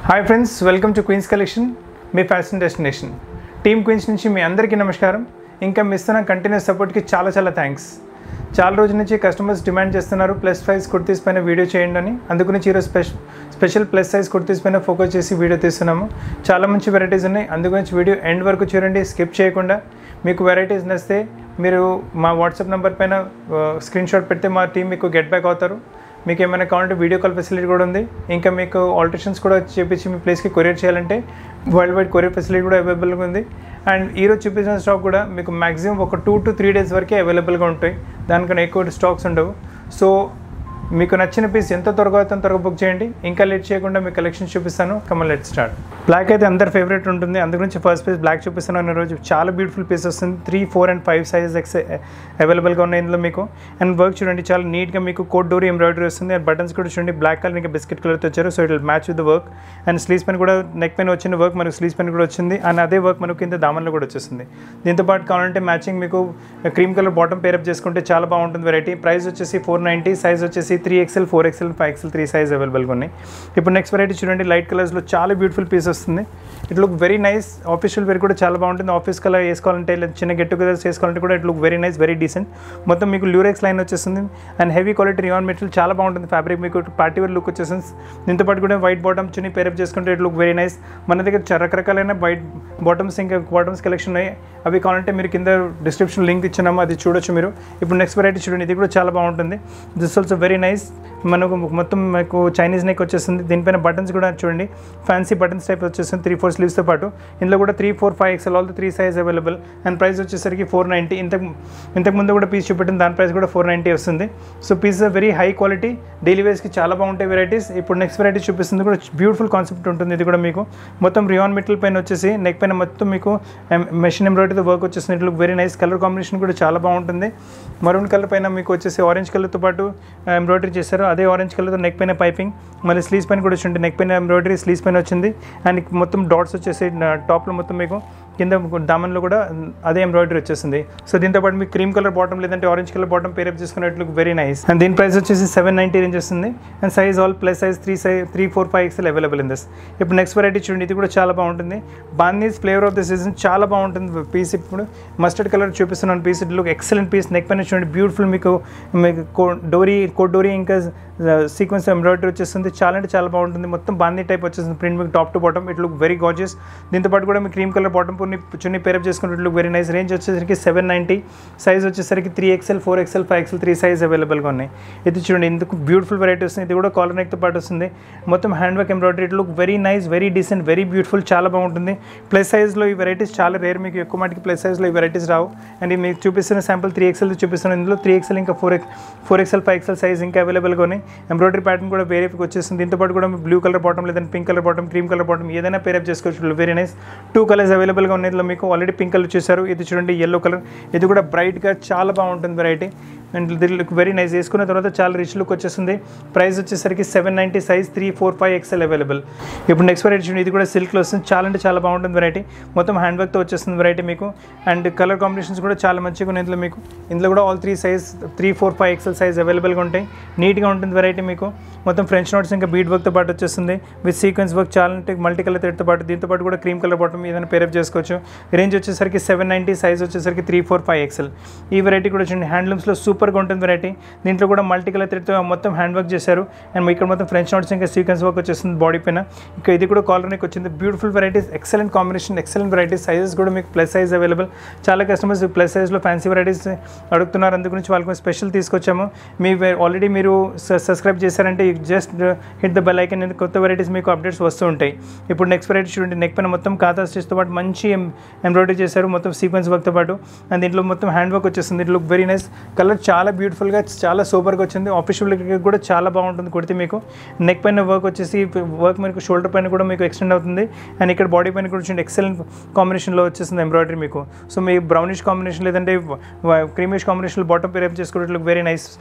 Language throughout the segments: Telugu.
hi friends welcome to queens collection మీ ఫ్యాషన్ డెస్టినేషన్ టీమ్ క్వీన్స్ నుంచి మీ అందరికీ నమస్కారం ఇంకా మీ ఇస్తున్న కంటిన్యూస్ సపోర్ట్కి చాలా చాలా థ్యాంక్స్ చాలా రోజుల నుంచి కస్టమర్స్ డిమాండ్ చేస్తున్నారు ప్లస్ సైజ్ కుర్తీస్ పైన వీడియో చేయండి అని అందుగురించి ఈరోజు special special plus size kurtis పైన ఫోకస్ చేసి వీడియో తీస్తున్నాము చాలా మంచి వెరైటీస్ ఉన్నాయి అందుగురించి వీడియో ఎండ్ వరకు చూడండి స్కిప్ చేయకుండా మీకు వెరైటీస్ నచ్చితే మీరు మా వాట్సాప్ నెంబర్ పైన స్క్రీన్ షాట్ పెడితే మా టీం మీకు గెట్ బ్యాక్ అవుతారు మీకు ఏమైనా కావాలంటే వీడియో కాల్ ఫెసిలిటీ కూడా ఉంది ఇంకా మీకు ఆల్టరేషన్స్ కూడా చేపించి మీ ప్లేస్కి కొరియర్ చేయాలంటే వరల్డ్ వైడ్ కొరియర్ ఫెసిలిటీ కూడా అవైలబుల్గా ఉంది అండ్ ఈరోజు చూపించిన స్టాక్ కూడా మీకు మ్యాక్సిమం ఒక టూ టు త్రీ డేస్ వరకే అవైలబుల్గా ఉంటాయి దానికన్నా ఎక్కువ స్టాక్స్ ఉండవు సో మీకు నచ్చిన పీస్ ఎంత త్వరగా అయితే అంత త్వరగా బుక్ చేయండి ఇంకా లేట్ చేయకుండా మీ కలెక్షన్ చూపిస్తాను కమల్ లెట్ స్టార్ట్ బ్లాక్ అయితే అందరి ఫేవరెట్ ఉంటుంది అందు గురించి ఫస్ట్ పీస్ బ్లాక్ చూపిస్తున్నాను ఈ రోజు చాలా బ్యూటిఫుల్ పీస్ వస్తుంది three four and five sizes X అవైలబుల్గా ఉన్నాయి ఇందులో మీకు అండ్ వర్క్ చూడండి చాలా నీట్గా మీకు కోట్ డోరీ ఎంబ్రాయిడరీ వస్తుంది అండ్ బటన్స్ కూడా చూడండి బ్లాక్ కలర్ ఇంకా బిస్కెట్ కలర్తో వచ్చారు so it match with work and sleeves పైన కూడా నెక్ పైన వచ్చిన వర్క్ మనకు స్లీవ్స్ పైన కూడా వచ్చింది అండ్ అదే వర్క్ మనకు కింద దామన్లో కూడా వచ్చేస్తుంది దీంతో పాటు కావాలంటే మ్యాచింగ్ మీకు క్రీమ్ కలర్ బాటమ్ పేరప్ చేసుకుంటే చాలా బాగుంటుంది వెరైటీ ప్రైస్ వచ్చేసి ఫోర్ నైంటీ సైజ్ వచ్చేసి three XL four XL five XL three size అవైలబుల్గా ఉన్నాయి ఇప్పుడు నెక్స్ట్ వెరైటీ చూడండి లైట్ కలర్స్లో చాలా బ్యూటిఫుల్ పీస్ వస్తుంది it look very nice official wear కూడా చాలా బాగుంటుంది ఆఫీస్ కలర్ వేసుకోవాలంటే లేదా చిన్న గెట్ టుగెదర్స్ వేసుకోవాలంటే కూడా it look very nice very decent మొత్తం మీకు ల్యూరెక్స్ లైన్ వచ్చేస్తుంది and heavy quality rayon material చాలా బాగుంటుంది ఫ్యాబ్రిక్ మీకు పార్టీ వేర్ లుక్ వచ్చేసింది దీంతో పాటు కూడా వైట్ బాటమ్ చున్నీ పేరప్ చేసుకుంటే ఇట్ లుక్ వెరీ నైస్ మన దగ్గర చ- రకరకాలైన వైట్ బాటమ్స్ ఇంకా బాటమ్స్ కలెక్షన్ ఉన్నాయి అవి కావాలంటే మీరు కింద డిస్క్రిప్షన్ లింక్ ఇచ్చినాము అది చూడొచ్చు మీరు ఇప్పుడు నెక్స్ట్ వెరైటీ చూడండి ఇది కూడా చాలా బాగుంటుంది దిస్ ఆల్సో వెరీ నైస్ మనకు మొత్తం మీకు చైనీస్ నెక్ వచ్చేస్తుంది దీనిపైన బటన్స్ కూడా చూడండి ఫ్యాన్సీ బటన్స్ టైప్ వచ్చేస్తుంది త్రీ ఫోర్ స్లీవ్స్తో పాటు ఇందులో కూడా three four five XL all three size available and price వచ్చేసరికి ఫోర్ నైంటీ ఇంతకు ఇంతకు ముందు కూడా పీస్ చూపెట్టిన దాని ప్రైస్ కూడా ఫోర్ నైంటీ వస్తుంది so piece very high quality daily వేస్కి చాలా బాగుంటాయి వెరైటీస్ ఇప్పుడు నెక్స్ట్ వెరైటీ చూపిస్తుంది కూడా బ్యూటిఫుల్ కాన్సెప్ట్ ఉంటుంది ఇది కూడా మీకు మొత్తం రియాన్ మెటల్ పైన వచ్చేసి నెక్ పైన మొత్తం మీకు మెషిన్ ఎంబ్రాయిడరీతో వర్క్ వచ్చేస్తుంది it look very nice colour combination కూడా చాలా బాగుంటుంది మరూన్ కలర్ పైన మీకు వచ్చేసి ఆరెంజ్ కలర్తో పాటు ఎంబ్రాయిడరీ చేశారు అదే ఆరెంజ్ కలర్తో నెక్ పైన పైపింగ్ మళ్ళీ స్లీవ్స్ పైన కూడా వచ్చింది నెక్ పైన ఎంబ్రాయిడరీ స్లీవ్స్ పైన వచ్చింది అండ్ మొత్తం డాట్స్ వచ్చేసి టాప్లో మొత్తం మీకు కింద దామన్లో కూడా అదే ఎంబ్రాయిడరీ వచ్చేసింది సో దీంతో పాటు మీకు క్రీమ్ కలర్ బాటమ్ లేదంటే ఆరెంజ్ కలర్ బాటమ్ పేరప్ చేసుకున్నట్లు వెరీ నైస్ అండ్ దీని ప్రైస్ వచ్చేసి సెవెన్ నైంటీ రేంజ్ వస్తుంది and size all plus size three size three four five XL available in this ఇప్పుడు నెక్స్ట్ వెరైటీ చూడండి ఇది కూడా చాలా బాగుంటుంది బాన్నీస్ ఫ్లేవర్ ఆఫ్ ద సీజన్ చాలా బాగుంటుంది పీస్ ఇప్పుడు మస్టర్డ్ కలర్ చూపిస్తున్నాను piece it look excellent piece neck పైన చూడండి బ్యూటిఫుల్ మీకు మీకు కో- డోరీ కోట్ డోరీ ఇంకా సీక్వెన్స్ ఎంబ్రాయిడరీ వచ్చేస్తుంది చాలా అంటే చాలా బాగుంటుంది మొత్తం బాందీ టైప్ వచ్చేస్తుంది ప్రింట్ మీకు top to bottom it look very gorgeous దీంతో పాటు కూడా మీకు క్రీమ్ కలర్ బాటమ్ పూర్ని చున్నీ పేరప్ చేసుకుంటే it look very nice range వచ్చేసరికి సెవెన్ నైంటీ సైజ్ వచ్చేసరికి three XL four XL five XL three size అవైలబుల్గా ఉన్నాయి ఇది చూడండి ఇందుకు బ్యూటిఫుల్ వెరైటీ వస్తుంది ఇది కూడా కాలర్ నెక్తో పాటు వస్తుంది మొత్తం hand work embroidery it look very nice very decent very beautiful చాలా బాగుంటుంది ప్లస్ సైజ్లో ఈ వెరైటీస్ చాలా రేర్ మీకు ఎక్కువ మటుకి ప్లస్ సైజ్లో ఈ వెరైటీస్ రావు అండ్ ఇది మీకు చూపిస్తున్న శాంపుల్ త్రీ ఎక్స్ఎల్ చూపిస్తున్నాను ఇందులో త్రీ ఎక్స్ఎల్ ఇంకా four X four XL five XL size ఇంకా అవైలబుల్గా ఉన్నాయి ఎంబ్రాయిడరీ ప్యాటర్న్ కూడా వేరే వచ్చేస్తుంది దీంతో పాటు కూడా బ్లూ కలర్ బాటమ్ లేదంటే pink colour bottom cream colour bottom ఏదైనా పేరప్ చేసుకోవచ్చు వెరీ నైస్ టూ కలర్స్ అవైలబుల్గా ఉన్నాయి ఇందులో మీకు ఆల్రెడీ పింక్ కలర్ చూసారు ఇది చూడండి ఎల్లో కలర్ ఇది కూడా బ్రైట్గా చాలా బాగుంటుంది వెరైటీ అండ్ ఇది లుక్ వెరీ నైస్ వేసుకున్న తర్వాత చాలా రిచ్ లుక్ వచ్చేస్తుంది ప్రైస్ వచ్చేసరికి seven ninety size three four five XL available ఇప్పుడు నెక్స్ట్ వెరైటీ చూడండి ఇది కూడా సిల్క్లో వస్తుంది చాలా అంటే చాలా బాగుంటుంది వెరైటీ మొత్తం హ్యాండ్ వర్క్తో వచ్చేస్తుంది వెరైటీ మీకు అండ్ కలర్ కాంబినేషన్స్ కూడా చాలా మంచిగా ఉన్నాయి ఇందులో మీకు ఇందులో కూడా all three size three four five XL size అవైలబుల్గా ఉంటాయి నీట్గా ఉంటుంది వెరైటీ మీకు మొత్తం ఫ్రెంచ్ నోట్స్ ఇంకా బీట్ వర్క్తో పాటు వచ్చేస్తుంది విత్ సీక్వెన్స్ వర్క్ చాలా అంటే మల్టీ కలర్ థ్రెడ్తో పాటు దీంతో పాటు కూడా క్రీమ్ కలర్ బాటమ్ ఏదైనా పేరప్ చేసుకోవచ్చు రేంజ్ వచ్చేసరికి సెవెన్ నైంటీ సైజ్ వచ్చేసరికి త్రీ ఫోర్ ఫైవ్ ఎక్స్ఎల్ ఈ వెరైటీ కూడా చూడండి హ్యాండ్లూమ్స్లో సూపర్గా ఉంటుంది వెరైటీ దీంట్లో కూడా మల్టీ కలర్ థ్రెడ్తో మొత్తం హ్యాండ్ వర్క్ చేశారు అండ్ ఇక్కడ మొత్తం ఫ్రెంచ్ నోట్స్ ఇంకా సీక్వెన్స్ వర్క్ వచ్చేస్తుంది బాడీ పైన ఇంకా ఇది కూడా కాలర్ నెక్ వచ్చింది beautiful varieties excellent combination excellent varieties sizes కూడా మీకు ప్లస్ సైజ్ అవైలబుల్ చాలా కస్టమర్స్ ప్లస్ సైజ్లో ఫ్యాన్సీ వెరైటీస్ అడుగుతున్నారు అందు గురించి వాళ్ళకి స్పెషల్ తీసుకొచ్చాము మీ ఆల్రెడీ మీరు సబ్స్క్రైబ్ చేశారంటే just hit the bell icon కొత్త వెరైటీస్ మీకు అప్డేట్స్ వస్తూ ఉంటాయి ఇప్పుడు నెక్స్ట్ వెరైటీ చూడండి నెక్ పైన మొత్తం ఖాతా స్టిచ్తో పాటు మంచి ఎంబ్రాయిడరీ చేశారు మొత్తం సీక్వెన్స్ వర్క్తో పాటు అండ్ దీంట్లో మొత్తం హ్యాండ్ వర్క్ వచ్చేస్తుంది it look very nice colour చాలా బ్యూటిఫుల్గా చాలా సూపర్గా వచ్చింది ఆఫీషియల్ కూడా చాలా బాగుంటుంది కుడితే మీకు నెక్ పైన వర్క్ వచ్చేసి వర్క్ మీకు షోల్డర్ పైన కూడా మీకు ఎక్స్టెండ్ అవుతుంది అండ్ ఇక్కడ బాడీ పైన కూడా చూడండి ఎక్సలెంట్ కాంబినేషన్లో వచ్చేస్తుంది ఎంబ్రాయిడరీ మీకు సో మీ బ్రౌనిష్ కాంబినేషన్ లేదంటే క్రీమిష్ కాంబినేషన్ బాటమ్ పేరప్ చేసుకోవడం లుక్ వెరీ నైస్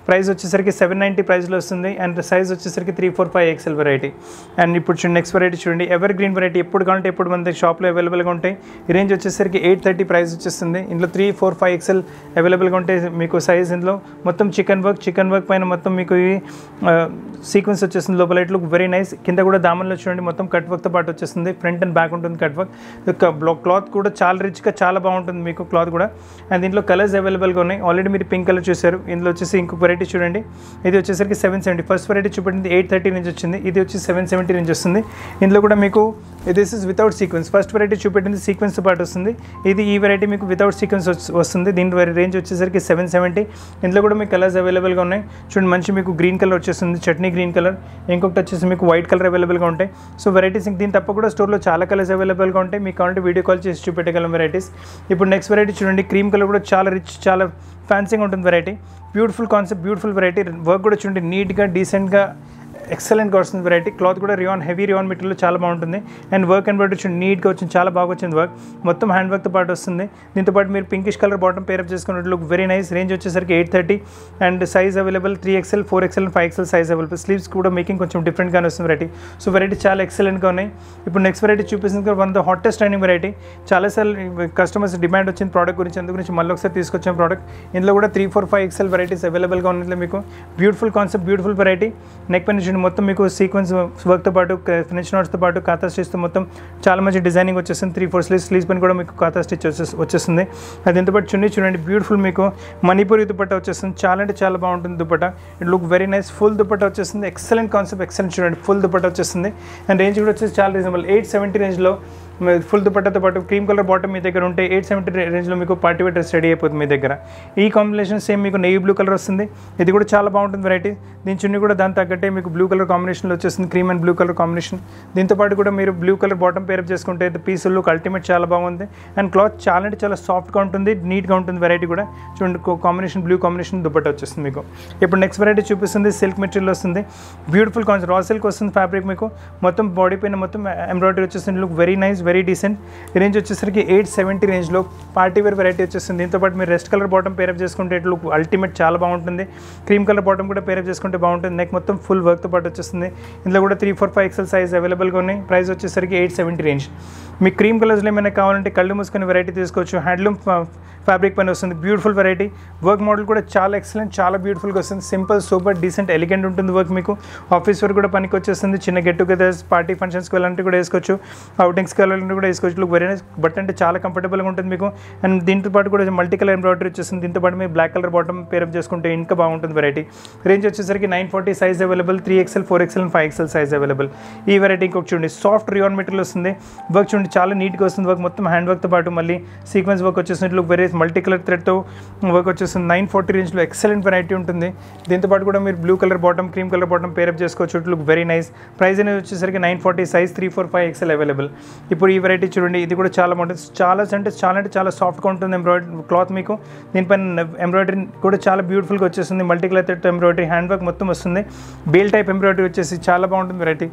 ప్రైస్ వచ్చేసరికి సెవెన్ నైంటీ ప్రైస్లో వస్తుంది అండ్ సైజ్ వచ్చేసరికి three four five XL variety and ఇప్పుడు చూడండి నెక్స్ట్ వెరైటీ చూడండి ఎవర్ గ్రీన్ వెరైటీ ఎప్పుడు కావాలంటే ఎప్పుడు మన షాప్లో అవైలబుల్గా ఉంటాయి ఈ రేంజ్ వచ్చేసరికి ఎయిట్ థర్టీ ప్రైస్ వచ్చేస్తుంది ఇందులో త్రీ ఫోర్ ఫైవ్ ఎక్స్ఎల్ అవైలబుల్గా ఉంటాయి మీకు సైజ్ ఇందులో మొత్తం చికెన్ వర్క్ చికెన్ వర్క్ పైన మొత్తం మీకు ఈ సీక్వెన్స్ వచ్చేస్తుంది లోపల ఇట్ లుక్ వెరీ నైస్ కింద కూడా దామన్లో చూడండి మొత్తం కట్ వర్క్తో పాటు వచ్చేస్తుంది ఫ్రంట్ అండ్ బ్యాక్ ఉంటుంది కట్ వర్క్ యొక్క బ్లాక్ క్లాత్ కూడా చాలా రిచ్గా చాలా బాగుంటుంది మీకు క్లాత్ కూడా అండ్ దీంట్లో కలర్స్ అవైలబుల్గా ఉన్నాయి ఆల్రెడీ మీరు పింక్ కలర్ చూశారు ఇందులో వచ్చేసి ఇంకొక వెరైటీ చూడండి ఇది వచ్చేసరికి సెవెన్ సెవెంటీ ఫస్ట్ వెరైటీ చూపెట్టింది ఎయిట్ థర్టీ నుంచి వచ్చింది ఇది వచ్చి సెవెన్ సెవెంటీ నుంచి వస్తుంది ఇందులో కూడా మీకు this is without sequins first variety చూపెట్టింది సీక్వెన్స్తో పాటు వస్తుంది ఇది ఈ వెరైటీ మీకు వితౌట్ సీక్వెన్స్ వస్తుంది దీని రేంజ్ వచ్చేసరికి సెవెన్ సెవెంటీ ఇందులో కూడా మీకు కలర్స్ అవైలబుల్గా ఉన్నాయి చూడండి మంచి మీకు గ్రీన్ కలర్ వచ్చేస్తుంది చట్నీ గ్రీన్ కలర్ ఇంకొకటి వచ్చేసి మీకు వైట్ కలర్ అవైలబుల్గా ఉంటాయి సో వెరైటీస్ దీని తప్ప కూడా స్టోర్లో చాలా కలర్స్ అవైలబుల్గా ఉంటాయి మీకు కావాలంటే వీడియో కాల్ చేసి చూపెట్టగలం వెరైటీస్ ఇప్పుడు నెక్స్ట్ వెరైటీ చూడండి క్రీమ్ కలర్ కూడా చాలా రిచ్ చాలా ఫ్యాన్సీగా ఉంటుంది variety beautiful concept beautiful variety work కూడా చూడండి నీట్గా డీసెంట్గా ఎక్సలెంట్గా వస్తుంది వెరైటీ క్లాత్ కూడా రియాన్ హెవీ రియాన్ మెటీరియల్ చాలా బాగుంటుంది అండ్ వర్క్ అండ్ బట్టి వచ్చింది నీట్గా వచ్చింది చాలా బాగా వచ్చింది వర్క్ మొత్తం హ్యాండ్ వర్క్తో పాటు వస్తుంది దీంతో పాటు మీరు పింకిష్ కలర్ బాటమ్ పేరప్ చేసుకున్నట్లు లుక్ వెరీ నైస్ రేంజ్ వచ్చేసరికి eight thirty and size available three XL four XL five XL size available sleeves కూడా మేకింగ్ కొంచెం డిఫరెంట్గానే వస్తుంది వెరైటీ సో వెరైటీ చాలా ఎక్సలెంట్గా ఉన్నాయి ఇప్పుడు నెక్స్ట్ వెరైటీ చూపిస్తుంది one the hottest trending variety చాలాసార్లు కస్టమర్స్ డిమాండ్ వచ్చిన ప్రోడక్ట్ గురించి అందు గురించి మళ్ళీ ఒకసారి తీసుకొచ్చిన ప్రోడక్ట్ ఇందులో కూడా three four five XL varieties అవైలబుల్గా ఉన్నట్లు మీకు beautiful concept beautiful variety neck పైన చూడండి మొత్తం మీకు సీక్వెన్స్ వర్క్తో పాటు ఫినిష్ నోట్స్తో పాటు కాతా స్టిచ్తో మొత్తం చాలా మంచి డిజైనింగ్ వచ్చేస్తుంది త్రీ ఫోర్ స్లీవ్స్ స్లీవ్స్ పైన కూడా మీకు కాతా స్టిచ్ వచ్చేసి వచ్చేస్తుంది అది దీంతో పాటు చున్నీ చూడండి బ్యూటిఫుల్ మీకు మణిపూరి దుపట్ట వచ్చేస్తుంది చాలా అంటే చాలా బాగుంటుంది dupatta it look very nice full dupatta వచ్చేస్తుంది ఎక్సలెంట్ కాన్సెప్ట్ ఎక్సలెంట్ చూడండి ఫుల్ దుపట్ట వచ్చేస్తుంది అండ్ రేంజ్ కూడా వచ్చేసి చాలా రీజనబుల్ ఎయిట్ సెవెంటీ రేంజ్లో ఫుల్ దుపట్టాతో పాటు క్రీమ్ కలర్ బాటమ్ మీ దగ్గర ఉంటే ఎయిట్ సెవెంటీ రేంజ్లో మీకు పార్టీ వేర్ డ్రెస్ రెడీ అయిపోతుంది మీ దగ్గర ఈ కాంబినేషన్ సేమ్ మీకు నెయ్యి బ్లూ కలర్ వస్తుంది ఇది కూడా చాలా బాగుంటుంది వెరైటీ దీని చున్నీ కూడా దాని తగ్గట్టే మీకు బ్లూ కలర్ కాంబినేషన్లో వచ్చేస్తుంది cream and blue colour combination దీంతో పాటు కూడా మీరు బ్లూ కలర్ బాటమ్ పేరప్ చేసుకుంటే పీస్ లుక్ అల్టిమేట్ చాలా బాగుంది అండ్ క్లాత్ చాలా అంటే చాలా సాఫ్ట్గా ఉంటుంది నీట్గా ఉంటుంది వెరైటీ కూడా చూడండి కాంబినేషన్ బ్లూ కాంబినేషన్ దుపట్ట వచ్చేస్తుంది మీకు ఇప్పుడు నెక్స్ట్ వెరైటీ చూపిస్తుంది సిల్క్ మెటీరియల్ వస్తుంది బ్యూటిఫుల్ కాన్సెప్ట్ రా సిల్క్ వస్తుంది ఫ్యాబ్రిక్ మీకు మొత్తం బాడీ పైన మొత్తం ఎంబ్రాయిడరీ వచ్చేస్తుంది look very nice very decent range వచ్చేసరికి ఎయిట్ సెవెంటీ రేంజ్లో పార్టీ వేర్ వెరైటీ వచ్చేస్తుంది దీంతో పాటు మీరు రెస్ట్ కలర్ బాటమ్ పేరప్ చేసుకుంటే ఇట్ లుక్ అల్టిమేట్ చాలా బాగుంటుంది క్రీమ్ కలర్ బాటమ్ కూడా పేరప్ చేసుకుంటే బాగుంటుంది నెక్ మొత్తం ఫుల్ వర్క్తో పాటు వచ్చేస్తుంది ఇందులో కూడా three four five XL size అవైలబుల్గా ఉన్నాయి ప్రైస్ వచ్చేసరికి ఎయిట్ సెవెంటీ రేంజ్ మీకు క్రీమ్ కలర్స్లో ఏమైనా కావాలంటే కళ్ళు మూసుకొని వెరైటీ తీసుకోవచ్చు హ్యాండ్లూమ్ ఫ్యాబ్రిక్ పైన వస్తుంది బ్యూటిఫుల్ వెరైటీ వర్క్ మోడల్ కూడా చాలా ఎక్సలెంట్ చాలా బ్యూటిఫుల్గా వస్తుంది సింపుల్ సూపర్ డీసెంట్ ఎలిగెంట్ ఉంటుంది వర్క్ మీకు ఆఫీస్ వర్క్ కూడా పనికి వచ్చేస్తుంది చిన్న గెట్ టుగెదర్స్ పార్టీ ఫంక్షన్స్కి వెళ్ళాలంటే కూడా వేసుకోవచ్చు అవుటింగ్స్కి వెళ్ళాలంటే కూడా వేసుకోవచ్చు లుక్ వెరీ నైస్ బట్ అంటే చాలా కంఫర్టబుల్గా ఉంటుంది మీకు అండ్ దీంతో పాటు కూడా మల్టీ కలర్ ఎంబ్రాయిడరీ వచ్చేస్తుంది దీంతో పాటు మీరు బ్లాక్ కలర్ బాటమ్ పేరప్ చేసుకుంటే ఇంకా బాగుంటుంది వెరైటీ రేంజ్ వచ్చేసరికి nine forty size available three XL four XL five XL size available ఈ వెరైటీ ఇంకొక చూడండి సాఫ్ట్ రియాన్ మెటీరియల్ వస్తుంది వర్క్ చూడండి చాలా నీట్గా వస్తుంది వర్క్ మొత్తం హ్యాండ్ వర్క్తో పాటు మళ్ళీ సీక్వెన్స్ వర్క్ వచ్చేసినట్లు వెరీ మల్టీ కలర్ థ్రెడ్తో వర్క్ వచ్చేస్తుంది నైన్ ఫార్టీ రేంజ్లో ఎక్సలెంట్ వెరైటీ ఉంటుంది దీంతో పాటు కూడా మీరు blue colour bottom cream colour bottom pair up చేసుకోవచ్చు లుక్ వెరీ నైస్ ప్రైస్ అనేది వచ్చేసరికి nine forty size three four five XL available ఇప్పుడు ఈ వెరైటీ చూడండి ఇది కూడా చాలా బాగుంటుంది చాలా అంటే చాలా అంటే చాలా సాఫ్ట్గా ఉంటుంది ఎంబ్రాయిడరీ క్లాత్ మీకు దీనిపైన ఎంబ్రాయిడరీ కూడా చాలా బ్యూటిఫుల్గా వచ్చేస్తుంది multi colour thread embroidery hand work మొత్తం వస్తుంది బేల్ టైప్ ఎంబ్రాయిడరీ వచ్చేసి చాలా బాగుంటుంది వెరైటీ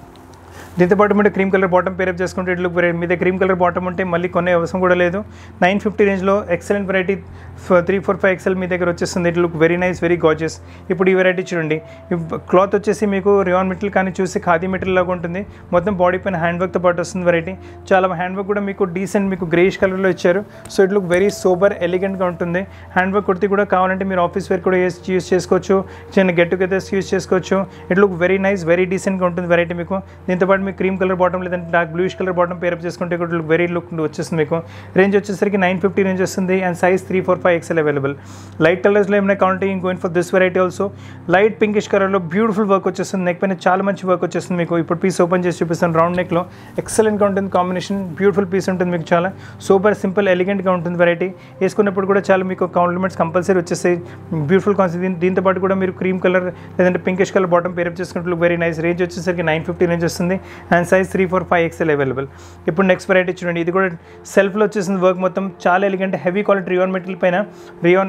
దీంతో పాటు మీరు క్రీమ్ కలర్ బాటమ్ పేరప్ చేసుకుంటే ఇట్లు మీ దగ్గర క్రీమ్ కలర్ బాటమ్ ఉంటే మళ్ళీ కొనే అవసరం కూడా లేదు నైన్ ఫిఫ్టీ రేంజ్లో excellent variety three four five XL మీ దగ్గర వచ్చేస్తుంది it look very nice very gorgeous ఇప్పుడు ఈ వెరైటీ చూడండి క్లాత్ వచ్చేసి మీకు రియాన్ మెటీరియల్ కానీ చూసి ఖాదీ మెటీరియల్ లాగా ఉంటుంది మొత్తం బాడీ పైన హ్యాండ్ వర్క్తో పాటు వస్తుంది వెరైటీ చాలా హ్యాండ్ వర్క్ కూడా మీకు డీసెంట్ మీకు గ్రేష్ కలర్లో ఇచ్చారు so it look very sober ఎలిగెంట్గా ఉంటుంది హ్యాండ్ వర్క్ కుర్తి కూడా కావాలంటే మీరు ఆఫీస్ వేర్ కూడా యూస్ చేసుకోవచ్చు చిన్న గెట్ టుగెదర్స్ యూస్ చేసుకోవచ్చు it look very nice very డీసెంట్గా ఉంటుంది వెరైటీ మీకు దీంతో పాటు మీకు క్రీమ్ కలర్ బాటమ్ లేదంటే dark bluish colour bottom pair up చేసుకుంటే కూడా లుక్ వెరీ లుక్ వచ్చేస్తుంది మీకు రేంజ్ వచ్చేసరికి నైన్ ఫిఫ్టీ రేంజ్ వస్తుంది and size three four five XL available light కలర్స్లో ఏమైనా కావాలంటే going for this variety also light pinkish కలర్లో బ్యూటిఫుల్ వర్క్ వచ్చేస్తుంది నెక్ పైన చాలా మంచి వర్క్ వచ్చేస్తుంది మీకు ఇప్పుడు పీస్ ఓపెన్ చేసి చూపిస్తాను రౌండ్ నెక్లో ఎక్సలెంట్గా ఉంటుంది కాంబినేషన్ బ్యూటిఫుల్ పీస్ ఉంటుంది మీకు చాలా సూపర్ సింపుల్ ఎలిగెంట్గా ఉంటుంది వెరైటీ వేసుకున్నప్పుడు కూడా చాలా మీకు కాంప్లిమెంట్స్ కంపల్సరీ వచ్చేస్తాయి బ్యూటిఫుల్ కాన్సెప్ట్ దీంతో పాటు కూడా మీరు క్రీమ్ కలర్ లేదంటే పింకిష్ కలర్ బాటమ్ పేరప్ చేసుకుంటే వెరీ నైస్ రేంజ్ వచ్చేసరికి నైన్ ఫిఫ్టీ రేంజ్ వస్తుంది and size three four five XL available ఇప్పుడు నెక్స్ట్ వెరైటీ చూడండి ఇది కూడా సెల్ఫ్లో వచ్చేసింది వర్క్ మొత్తం చాలా elegant heavy quality rayon material పైన రియాన్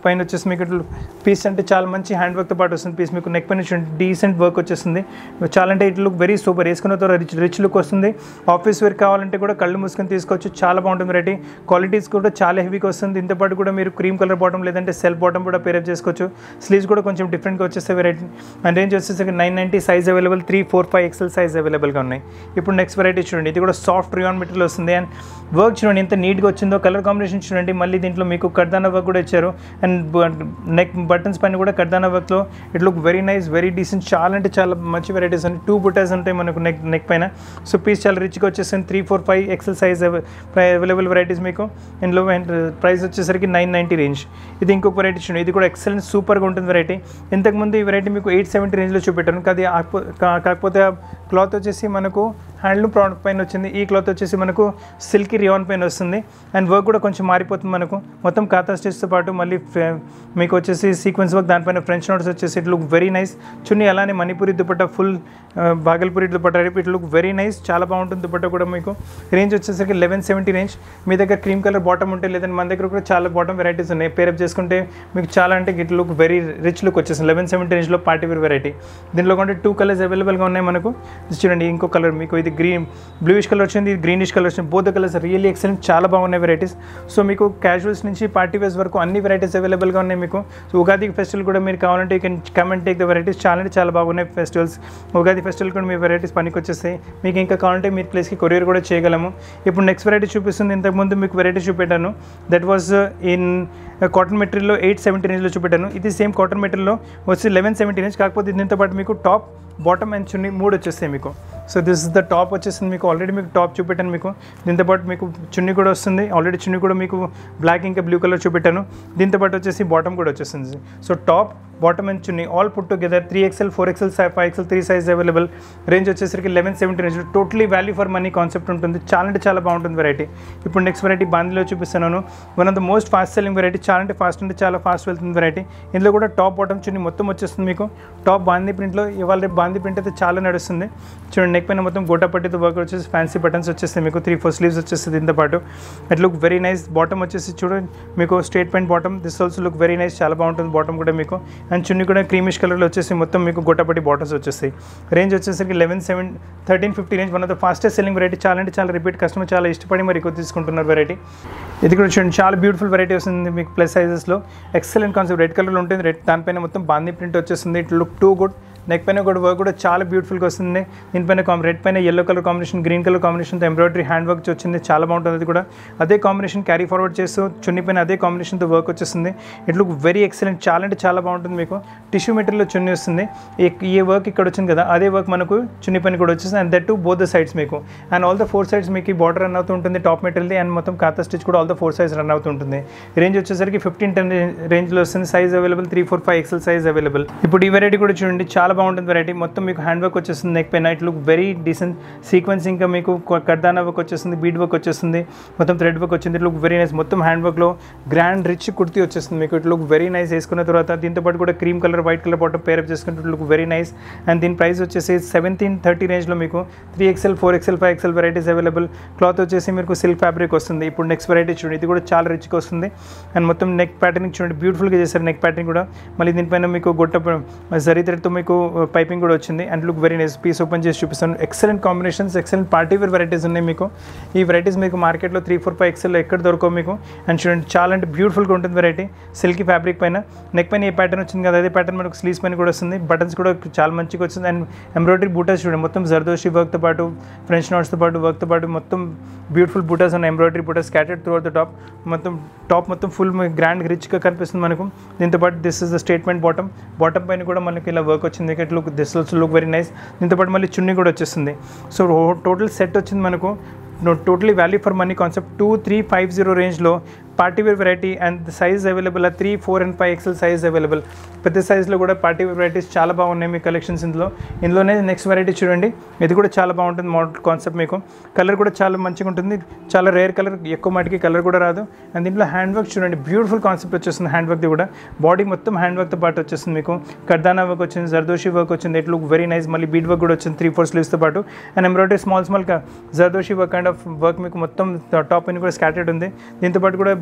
పైన వచ్చేసి మీకు పీస్ అంటే చాలా మంచి హ్యాండ్ వర్క్తో పాటు వస్తుంది పీస్ మీకు నెక్ పైన డీసెంట్ వర్క్ వచ్చేస్తుంది చాలా అంటే ఇట్ లుక్ వెరీ సూపర్ వేసుకున్న తర్వాత రిచ్ రిచ్ లుక్ వస్తుంది ఆఫీస్ వేర్ కావాలంటే కూడా కళ్ళు మూసుకొని తీసుకోవచ్చు చాలా బాగుంటుంది వెరైటీ క్వాలిటీస్ కూడా చాలా హెవీగా వస్తుంది దీంతో పాటు కూడా మీరు క్రీమ్ కలర్ బాటమ్ లేదంటే సెల్ఫ్ బాటమ్ కూడా పేరప్ చేసుకోవచ్చు స్లీవ్స్ కూడా కొంచెం డిఫరెంట్గా వచ్చేస్తాయి వెరైటీ అండ్ రేంజ్ వచ్చేసరికి nine ninety size available three four five XL size అవైలబుల్గా ఉన్నాయి ఇప్పుడు నెక్స్ట్ వెరైటీ చూడండి ఇది కూడా సాఫ్ట్ రియాన్ మెటీరియల్ వస్తుంది అండ్ వర్క్ చూడండి ఎంత నీట్గా వచ్చిందో కలర్ కాంబినేషన్ చూడండి మళ్ళీ దీంట్లో మీకు కర్దానా వర్క్ కూడా ఇచ్చారు అండ్ నెక్ బటన్స్ పైన కూడా కర్దానా వర్క్లో it look very nice very decent చాలా అంటే చాలా మంచి వెరైటీస్ ఉన్నాయి టూ బుటాస్ ఉంటాయి మనకు నెక్ నెక్ పైన సో పీస్ చాలా రిచ్గా వచ్చేసింది three four five XL size available varieties మీకు ఇందులో ప్రైస్ వచ్చేసరికి నైన్ నైంటీ రేంజ్ ఇది ఇంకొక వెరైటీ చూడండి ఇది కూడా ఎక్సలెంట్ సూపర్గా ఉంటుంది వెరైటీ ఇంతకుముందు ఈ వెరైటీ మీకు ఎయిట్ సెవెంటీ రేంజ్లో చూపెట్టాను కాదు ఆకపో- కా- కాకపోతే క్లాత్ వచ్చేసి మనకు హ్యాండ్లూమ్ ప్రోడక్ట్ పైన వచ్చింది ఈ క్లాత్ వచ్చేసి మనకు సిల్కీ రియాన్ పైన వస్తుంది అండ్ వర్క్ కూడా కొంచెం మారిపోతుంది మనకు మొత్తం కాతా స్టిచ్తో పాటు మళ్ళీ ఫ్రె- మీకు వచ్చేసి సీక్వెన్స్ వర్క్ దానిపైన ఫ్రెంచ్ నోట్స్ వచ్చేసి it look very nice chunni అలానే Manipuri dupatta full Bhagalpuri dupatta it look very nice చాలా బాగుంటుంది దుపట్ట కూడా మీకు రేంజ్ వచ్చేసరికి లెవెన్ సెవెంటీ రేంజ్ మీ దగ్గర క్రీమ్ కలర్ బాటమ్ ఉంటే లేదంటే మన దగ్గర కూడా చాలా బాటమ్ వెరైటీస్ ఉన్నాయి పేరప్ చేసుకుంటే మీకు చాలా అంటే it look very rich look వచ్చేసింది లెవెన్ సెవెంటీ రేంజ్లో పార్టీ వేర్ వెరైటీ దీనిలో కొంటే టూ కలర్స్ అవైలబుల్గా ఉన్నాయి మనకు ఇది చూడండి ఇంకో కలర్ మీకు ఇది గ్రీన్ బ్లూయిష్ కలర్ వచ్చింది ఇది గ్రీనిష్ కలర్ వచ్చింది బోత్ కలర్స్ రియల్లీ ఎక్సలెంట్ చాలా బాగున్నాయి వెరైటీస్ సో మీకు క్యాజువల్స్ నుంచి పార్టీ వేర్స్ వరకు అన్ని వెరైటీస్ అవైలబుల్గా ఉన్నాయి మీకు సో ఉగాది ఫెస్టివల్ కూడా మీరు కావాలంటే you can come and take the varieties చాలా అంటే చాలా బాగున్నాయి ఫెస్టివల్స్ ఉగాది ఫెస్టివల్ కూడా మీ వెరైటీస్ పనికి వచ్చేస్తాయి మీకు ఇంకా కావాలంటే మీ ప్లేస్కి కొరియర్ కూడా చేయగలము ఇప్పుడు నెక్స్ట్ వెరైటీ చూపిస్తుంది ఇంతకుముందు మీకు వెరైటీ చూపెట్టాను దట్ వాజ్ ఇన్ కాటన్ మెటీరియల్లో ఎయిట్ సెవెంటీ రేంజ్లో చూపెట్టాను ఇది సేమ్ కాటన్ మెటీరియల్లో వచ్చి లెవెన్ సెవెంటీ రేంజ్ కాకపోతే దీంతో పాటు మీకు టాప్ బాటమ్ అండ్ చున్నీ మూడు వచ్చేస్తాయి మీకు so this is the top వచ్చేసింది మీకు ఆల్రెడీ మీకు టాప్ చూపెట్టాను మీకు దీంతో పాటు మీకు చున్నీ కూడా వస్తుంది ఆల్రెడీ చున్నీ కూడా మీకు బ్లాక్ ఇంకా బ్లూ కలర్ చూపెట్టాను దీంతో పాటు వచ్చేసి బాటమ్ కూడా వచ్చేసింది so top bottom and chunni all put together three XL four XL five XL three size available range వచ్చేసరికి eleven seventy range totally value for money concept ఉంటుంది చాలా అంటే చాలా బాగుంటుంది వెరైటీ ఇప్పుడు నెక్స్ట్ వెరైటీ బాందీలో చూపిస్తున్నాను one of the most fast selling variety చాలా అంటే ఫాస్ట్ అంటే చాలా ఫాస్ట్ వెళ్తుంది వెరైటీ ఇందులో కూడా టాప్ బాటమ్ చున్నీ మొత్తం వచ్చేస్తుంది మీకు టాప్ బాందీ ప్రింట్లో ఇవాళ రేపు బాందీ ప్రింట్ అయితే చాలా నడుస్తుంది చూడండి నెక్ పైన మొత్తం గోటాపట్టితో వర్క్ వచ్చేసి ఫ్యాన్సీ బటన్స్ వచ్చేస్తాయి మీకు త్రీ ఫోర్ స్లీవ్స్ వచ్చేస్తుంది దీంతో పాటు it look very nice bottom వచ్చేసి చూడండి మీకు straight point bottom this also look very nice చాలా బాగుంటుంది బాటమ్ కూడా మీకు అండ్ చున్నీ కూడా క్రీమిష్ కలర్లో వచ్చేసి మొత్తం మీకు గోటాపట్టి బాటమ్స్ వచ్చేస్తాయి రేంజ్ వచ్చేసరికి eleven seven thirteen fifty range one of the fastest selling variety చాలా అంటే చాలా రిపీట్ కస్టమర్ చాలా ఇష్టపడి మరి ఎక్కువ తీసుకుంటున్నారు వెరైటీ ఇది కూడా చూడండి చాలా బ్యూటిఫుల్ వెరైటీ వస్తుంది మీకు ప్లస్ సైజెస్లో ఎక్సలెంట్ కాన్సెప్ట్ రెడ్ కలర్లో ఉంటుంది రెడ్ దానిపైన మొత్తం బాందీ ప్రింట్ వచ్చేస్తుంది it look too good neck పైన కూడా వర్క్ కూడా చాలా బ్యూటిఫుల్గా వస్తుంది దీనిపైన కాంబి రెడ్ పైన yellow colour combination green colour కాంబినేషన్తో ఎంబ్రాయిడరీ హ్యాండ్ వర్క్ వచ్చింది చాలా బాగుంటుంది అది కూడా అదే కాంబినేషన్ క్యారీ ఫార్వర్డ్ చేస్తూ చున్నీ పైన అదే కాంబినేషన్తో వర్క్ వచ్చేస్తుంది ఇట్ లుక్ వెరీ ఎక్సలెంట్ చాలా అంటే చాలా బాగుంటుంది మీకు టిష్యూ మెటీరియల్ చున్నీ వస్తుంది ఈ- ఈ వర్క్ ఇక్కడ వచ్చింది కదా అదే వర్క్ మనకు చున్నీ పైన కూడా వచ్చేస్తుంది and that to both the sides మీకు and all the four sides మీకు ఈ బార్డర్ రన్ అవుతూ ఉంటుంది టాప్ మెటీరియల్ అండ్ మొత్తం కాతా స్టిచ్ కూడా all the four sides run అవుతూ ఉంటుంది రేంజ్ వచ్చేసరికి ఫిఫ్టీన్ టెన్ రేంజ్లో వస్తుంది size available three four five XL size available ఇప్పుడు ఈ వెరైటీ కూడా చూడండి చాలా బాగుంటుంది వెరైటీ మొత్తం మీకు హ్యాండ్ వర్క్ వచ్చేస్తుంది నెక్ పైన it look very decent sequence ఇంకా మీకు కర్దానా వర్క్ వచ్చేస్తుంది బీడ్ వర్క్ వచ్చేస్తుంది మొత్తం థ్రెడ్ వర్క్ వచ్చింది ఇట్ లుక్ వెరీ నైస్ మొత్తం హ్యాండ్ వర్క్లో గ్రాండ్ రిచ్ కుర్తీ వచ్చేస్తుంది మీకు ఇట్ లుక్ వెరీ నైస్ వేసుకున్న తర్వాత దీంతో పాటు కూడా cream colour white colour bottom pair up చేసుకుంటే it look very nice and దీని ప్రైస్ వచ్చేసి సెవెంటీన్ థర్టీ రేంజ్లో మీకు three XL four XL five XL varieties available cloth వచ్చేసి మీకు సిల్క్ ఫ్యాబ్రిక్ వస్తుంది ఇప్పుడు నెక్స్ట్ వెరైటీ చూడండి ఇది కూడా చాలా రిచ్గా వస్తుంది అండ్ మొత్తం నెక్ ప్యాటర్నింగ్ చూడండి బ్యూటిఫుల్గా చేశారు నెక్ ప్యాటర్నింగ్ కూడా మళ్ళీ దీనిపైన మీకు గొట్ట జరీ థ్రెడ్తో మీకు పైపింగ్ కూడా వచ్చింది and look very nice piece open చేసి చూపిస్తాను excellent combinations excellent party wear varieties ఉన్నాయి మీకు ఈ వెరైటీస్ మీకు మార్కెట్లో త్రీ ఫోర్ ఫైవ్ ఎక్సెల్ ఎక్కడ దొరకవు మీకు అండ్ చూడండి చాలా అంటే బ్యూటిఫుల్గా ఉంటుంది వెరైటీ సిల్కీ ఫ్యాబ్రిక్ పైన నెక్ పైన ఏ ప్యాటర్న్ వచ్చింది కదా అదే ప్యాటర్న్ మనకు స్లీవ్స్ పైన కూడా వస్తుంది బటన్స్ కూడా చాలా మంచిగా వచ్చింది అండ్ ఎంబ్రాయిడరీ బూటాస్ చూడండి మొత్తం జర్దోషి వర్క్తో పాటు ఫ్రెంచ్ నోట్స్తో పాటు వర్క్తో పాటు మొత్తం బ్యూటిఫుల్ బూటాస్ ఉన్నాయి embroidery butas scattered through the top మొత్తం టాప్ మొత్తం ఫుల్ గ్రాండ్ రిచ్గా కనిపిస్తుంది మనకు దీంతో పాటు this is the statement bottom bottom పైన కూడా మనకి ఇలా వర్క్ వచ్చింది it look this also look very nice దీంతో పాటు మళ్ళీ చున్నీ కూడా వచ్చేస్తుంది సో టోటల్ సెట్ వచ్చింది మనకు totally value for money concept two three five zero రేంజ్లో party wear variety and size available three four and five XL size available ప్రతి సైజ్లో కూడా పార్టీ వేర్ వెరైటీస్ చాలా బాగున్నాయి మీ కలెక్షన్స్ ఇందులో ఇందులోనే నెక్స్ట్ వెరైటీ చూడండి ఇది కూడా చాలా బాగుంటుంది మోడల్ కాన్సెప్ట్ మీకు కలర్ కూడా చాలా మంచిగా ఉంటుంది చాలా రేర్ కలర్ ఎక్కువ మటుకి కలర్ కూడా రాదు అండ్ దీంట్లో హ్యాండ్ వర్క్ చూడండి బ్యూటిఫుల్ కాన్సెప్ట్ వచ్చేస్తుంది హ్యాండ్ వర్క్ది కూడా బాడీ మొత్తం హ్యాండ్ వర్క్తో పాటు వచ్చేస్తుంది మీకు కర్దానా వర్క్ వచ్చింది జర్దోషి వర్క్ వచ్చింది ఇట్ లుక్ వెరీ నైస్ మళ్ళీ బీట్ వర్క్ కూడా వచ్చింది త్రీ ఫోర్ స్లీవ్స్తో పాటు and embroidery small small zardozi work kind of work మీకు మొత్తం టాప్ పైన కూడా స్కాటెడ్ ఉంది దీంతో పాటు కూడా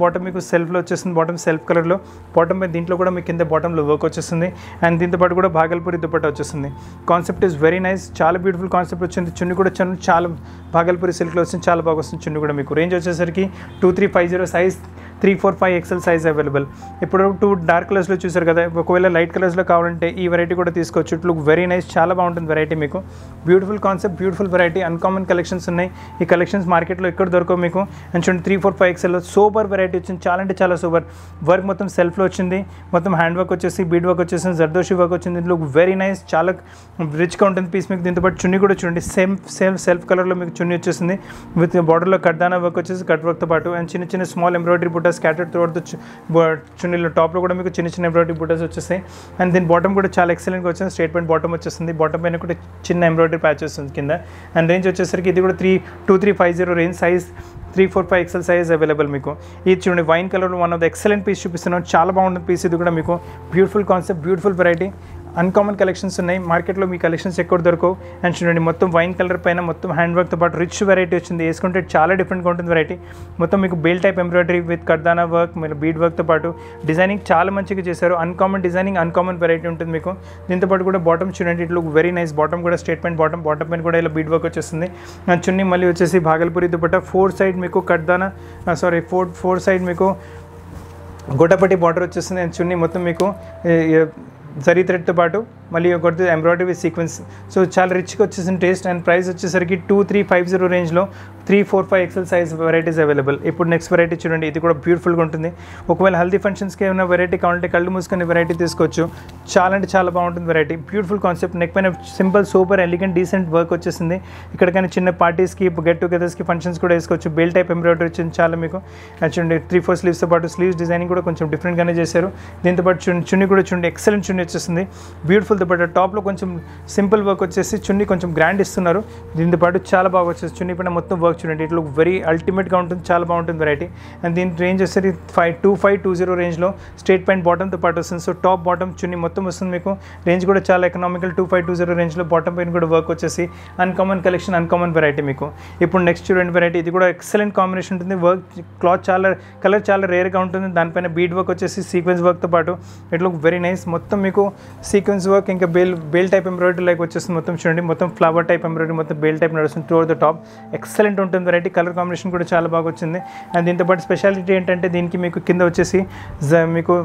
బాటమ్ మీకు సెల్ఫ్లో వచ్చేస్తుంది బాటమ్ సెల్ఫ్ కలర్లో బాటమ్ పైన దీంట్లో కూడా మీకు కింద బాటంలో వర్క్ వచ్చేస్తుంది అండ్ దీంతో పాటు కూడా భాగల్పూరి దుపట్టా వచ్చేస్తుంది కాన్సెప్ట్ ఇస్ వెరీ నైస్ చాలా బ్యూటిఫుల్ కాన్సెప్ట్ వచ్చింది చున్ని కూడా చున్ని చాలా భాగల్పూరి సిల్క్లో వస్తుంది చాలా బాగా వస్తుంది చున్ని కూడా మీకు రేంజ్ వచ్చేసరికి two three five zero size three four five XL size available ఇప్పుడు టూ డార్క్ కలర్స్లో చూసారు కదా ఒకవేళ లైట్ కలర్స్లో కావాలంటే ఈ వెరైటీ కూడా తీసుకోవచ్చు ఇట్ లుక్ వెరీ నైస్ చాలా బాగుంటుంది వెరైటీ మీకు beautiful concept beautiful variety uncommon collections ఉన్నాయి ఈ కలెక్షన్స్ మార్కెట్లో ఎక్కడ దొరకవు మీకు అండ్ చూడండి త్రీ ఫోర్ ఫైవ్ ఎక్సెల్లో సూపర్ వెరైటీ వచ్చింది చాలా అంటే చాలా సూపర్ వర్క్ మొత్తం సెల్ఫ్లో వచ్చింది మొత్తం హ్యాండ్ వర్క్ వచ్చేసి బీడ్ వర్క్ వచ్చేసి జర్దోషి వర్క్ వచ్చింది లుక్ వెరీ నైస్ చాలా రిచ్గా ఉంటుంది పీస్ మీకు దీంతో పాటు చున్నీ కూడా చూడండి సేమ్ సేమ్ సెల్ఫ్ కలర్లో మీకు చున్నీ వచ్చేసింది విత్ బార్డర్లో కడ్దానా వర్క్ వచ్చేసి కట్ వర్క్తో పాటు అండ్ చిన్న చిన్న small embroidery butas scattered throughout చున్నీలో టాప్లో కూడా మీకు చిన్న చిన్న ఎంబ్రాయిడరీ బుట్టాస్ వచ్చేస్తాయి అండ్ దీని బాటమ్ కూడా చాలా ఎక్సలెంట్గా వచ్చింది స్ట్రేట్ పాయింట్ బాటమ్ వచ్చేస్తుంది బాటమ్ పైన కూడా చిన్న ఎంబ్రాయిడరీ ప్యాచ్ వస్తుంది కింద అండ్ రేంజ్ వచ్చేసరికి ఇది కూడా three two three five zero range size three four five XL size available మీకు ఇది చూడండి వైన్ కలర్లో one of the excellent piece చూపిస్తున్నాను చాలా బాగుంటుంది పీస్ ఇది కూడా మీకు beautiful concept beautiful variety uncommon collections ఉన్నాయి మార్కెట్లో మీ కలెక్షన్స్ ఎక్కడ దొరకవు అండ్ చూడండి మొత్తం వైన్ కలర్ పైన మొత్తం హ్యాండ్ వర్క్తో పాటు రిచ్ వెరైటీ వచ్చింది వేసుకుంటే చాలా డిఫరెంట్గా ఉంటుంది వెరైటీ మొత్తం మీకు బేల్ టైప్ ఎంబ్రాయిడరీ విత్ కర్దానా వర్క్ మీరు బీడ్ వర్క్తో పాటు డిజైనింగ్ చాలా మంచిగా చేశారు అన్కామన్ డిజైనింగ్ అన్కామన్ వెరైటీ ఉంటుంది మీకు దీంతో పాటు కూడా బాటమ్ చూడండి it look very nice bottom కూడా స్టేట్మెంట్ బాటమ్ బాటమ్ పైన కూడా ఇలా బీడ్ వర్క్ వచ్చేస్తుంది అండ్ చున్నీ మళ్ళీ వచ్చేసి భాగల్పూరి దుపట్టా ఫోర్ సైడ్ మీకు కర్దానా సారీ ఫోర్ ఫోర్ సైడ్ మీకు గొట్టపట్టి బార్డర్ వచ్చేస్తుంది అండ్ చున్నీ మొత్తం మీకు జరీ థ్రెడ్తో పాటు మళ్ళీ ఒకటి ఎంబ్రాయిడరీ విత్ సీక్వెన్స్ సో చాలా రిచ్గా వచ్చేసిన టేస్ట్ అండ్ ప్రైస్ వచ్చేసరికి టూ త్రీ ఫైవ్ జీరో రేంజ్లో three four five XL size varieties available ఇప్పుడు నెక్స్ట్ వెరైటీ చూడండి ఇది కూడా బ్యూటిఫుల్గా ఉంటుంది ఒకవేళ హల్దీ ఫంక్షన్స్కి ఏమైనా వెరైటీ కావాలంటే కళ్ళు మూసుకొని వెరైటీ తీసుకోవచ్చు చాలా అంటే చాలా బాగుంటుంది వెరైటీ బ్యూటిఫుల్ కాన్సెప్ట్ నెక్ పైన simple super elegant decent work వచ్చేసింది ఇక్కడికైనా చిన్న పార్టీస్కి గెట్ టుగెదర్స్కి ఫంక్షన్స్ కూడా వేసుకోవచ్చు బెల్ టైప్ ఎంబ్రాయిడరీ వచ్చింది చాలా మీకు అది చూడండి త్రీ ఫోర్ స్లీవ్స్తో పాటు స్లీవ్స్ డిజైనింగ్ కూడా కొంచెం డిఫరెంట్గానే చేశారు దీంతో పాటు చున్ని చున్ని కూడా చూడండి ఎక్సలెంట్ చున్ని వచ్చేసింది బ్యూటిఫుల్ తో పాటు టాప్లో కొంచెం సింపుల్ వర్క్ వచ్చేసి చున్ని కొంచెం గ్రాండ్ ఇస్తున్నారు దీంతో పాటు చాలా బాగా వచ్చేసి చున్ని పైన మొత్తం వర్క్ చూడండి ఇట్లా వెరీ అల్టిమేట్గా ఉంటుంది చాలా బాగుంటుంది వెరైటీ అండ్ దీని రేంజ్ వచ్చేసి five two five two zero రేంజ్లో స్ట్రేట్ పాయింట్ బాటమ్తో పాటు వస్తుంది సో టాప్ బాటమ్ చున్ని మొత్తం వస్తుంది మీకు రేంజ్ కూడా చాలా economical two five two zero రేంజ్లో బాటమ్ పైన కూడా వర్క్ వచ్చేసి అన్కామన్ కలెక్షన్ అన్కామన్ వెరైటీ మీకు ఇప్పుడు నెక్స్ట్ చూడండి వెరైటీ ఇది కూడా ఎక్సలెంట్ కాంబినేషన్ ఉంటుంది వర్క్ క్లాత్ చాలా కలర్ చాలా రేర్గా ఉంటుంది దానిపైన బీడ్ వర్క్ వచ్చేసి సీక్వెన్స్ వర్క్తో పాటు ఇట్ లుక్ వెరీ నైస్ మొత్తం మీకు సీక్వెన్స్ వర్క్ ఇంకా బేల్ బేల్ టైప్ ఎంబ్రాయిడరీ లైక్ వచ్చేస్తుంది మొత్తం చూడండి మొత్తం ఫ్లవర్ టైప్ ఎంబ్రాయిడరీ మొత్తం బేల్ టైప్ నడుస్తుంది టూ ద టాప్ ఎక్సలెంట్ ఉంటుంది వెరైటీ కలర్ కాంబినేషన్ కూడా చాలా బాగా వచ్చింది అండ్ దీంతో పాటు స్పెషాలిటీ ఏంటంటే దీనికి మీకు కింద వచ్చేసి జ- మీకు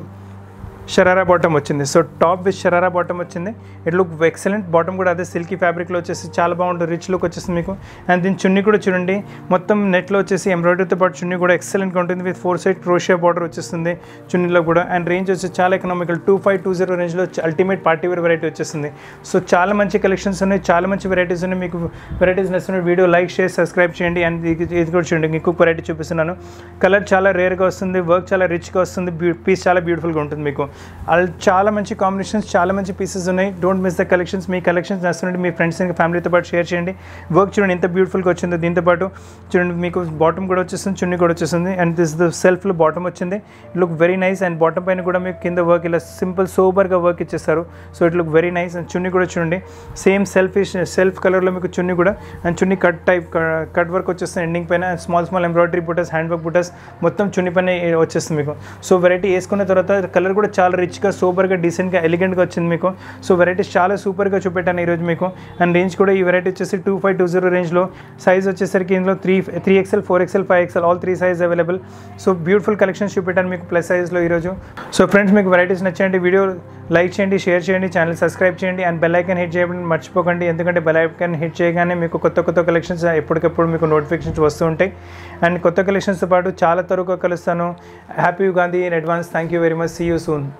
షరారా బాటమ్ వచ్చింది so top with sharara bottom వచ్చింది ఇట్ లుక్ ఎక్సలెంట్ బాటమ్ కూడా అదే సిల్కీ ఫ్యాబ్రిక్లో వచ్చేసి చాలా బాగుంటుంది రిచ్ లుక్ వచ్చేసింది మీకు అండ్ దీని చున్నీ కూడా చూడండి మొత్తం నెట్లో వచ్చేసి ఎంబ్రాయిడరీతో పాటు చున్నీ కూడా ఎక్సలెంట్గా ఉంటుంది with four side crochet border వచ్చేస్తుంది చున్నీలో కూడా అండ్ రేంజ్ వచ్చి చాలా economical two five two zero రేంజ్లో అల్టిమేట్ పార్టీ వేర్ వెరైటీ వచ్చేస్తుంది సో చాలా మంచి కలెక్షన్స్ ఉన్నాయి చాలా మంచి వెరైటీస్ ఉన్నాయి మీకు వెరైటీస్ నచ్చిన వీడియో లైక్ షేర్ సబ్స్క్రైబ్ చేయండి అండ్ ఇది ఇది కూడా చూడండి ఇంకొక వెరైటీ చూపిస్తున్నాను కలర్ చాలా రేర్గా వస్తుంది వర్క్ చాలా రిచ్గా వస్తుంది పీస్ చాలా బ్యూటిఫుల్గా ఉంటుంది మీకు అల్ చాలా మంచి కాంబినేషన్స్ చాలా మంచి పీసెస్ ఉన్నాయి డోంట్ మిస్ ద కలెక్షన్స్ మీ కలెక్షన్స్ నచ్చుతుంటే మీ ఫ్రెండ్స్ ఇంకా ఫ్యామిలీతో పాటు షేర్ చేయండి వర్క్ చూడండి ఎంత బ్యూటిఫుల్గా వచ్చిందో దీంతో పాటు చూడండి మీకు బాటమ్ కూడా వచ్చేస్తుంది చున్నీ కూడా వచ్చేస్తుంది అండ్ దిస్ ద సెల్ఫ్లో బాటమ్ వచ్చింది look very nice and bottom పైన కూడా మీకు కింద వర్క్ ఇలా సింపుల్ సోబర్గా వర్క్ ఇచ్చేస్తారు so it look very nice and chunni కూడా చూడండి సేమ్ సెల్ఫ్ సెల్ఫ్ కలర్లో మీకు చున్నీ కూడా and chunni cut type cut work వచ్చేస్తుంది ఎండింగ్ పైన small small embroidery butas hand work butas మొత్తం చున్నీ పైన వచ్చేస్తుంది మీకు సో వెరైటీ వేసుకున్న తర్వాత కలర్ కూడా చాలా రిచ్గా సూపర్గా డీసెంట్గా ఎలిగెంట్గా వచ్చింది మీకు సో వెరైటీస్ చాలా సూపర్గా చూపెట్టాను ఈరోజు మీకు అండ్ రేంజ్ కూడా ఈ వెరైటీ వచ్చేసి టూ ఫైవ్ టూ జీరో రేంజ్లో సైజ్ వచ్చేసరికి ఇందులో three three XL four XL five XL all three size available so beautiful collections చూపెట్టాను మీకు ప్లస్ సైజ్లో ఈరోజు సో ఫ్రెండ్స్ మీకు వెరైటీస్ నచ్చాయండి వీడియో లైక్ చేయండి షేర్ చేయండి ఛానల్ సబ్స్క్రైబ్ చేయండి అండ్ బెల్ ఐకాన్ హిట్ చేయడం మర్చిపోకండి ఎందుకంటే బెల్ ఐకాన్ హిట్ చేయగానే మీకు కొత్త కొత్త కలెక్షన్స్ ఎప్పటికప్పుడు మీకు నోటిఫికేషన్స్ వస్తూ ఉంటాయి అండ్ కొత్త కలెక్షన్స్తో పాటు చాలా త్వరగా కలుస్తాను happy Ugadi in advance thank you very much see you soon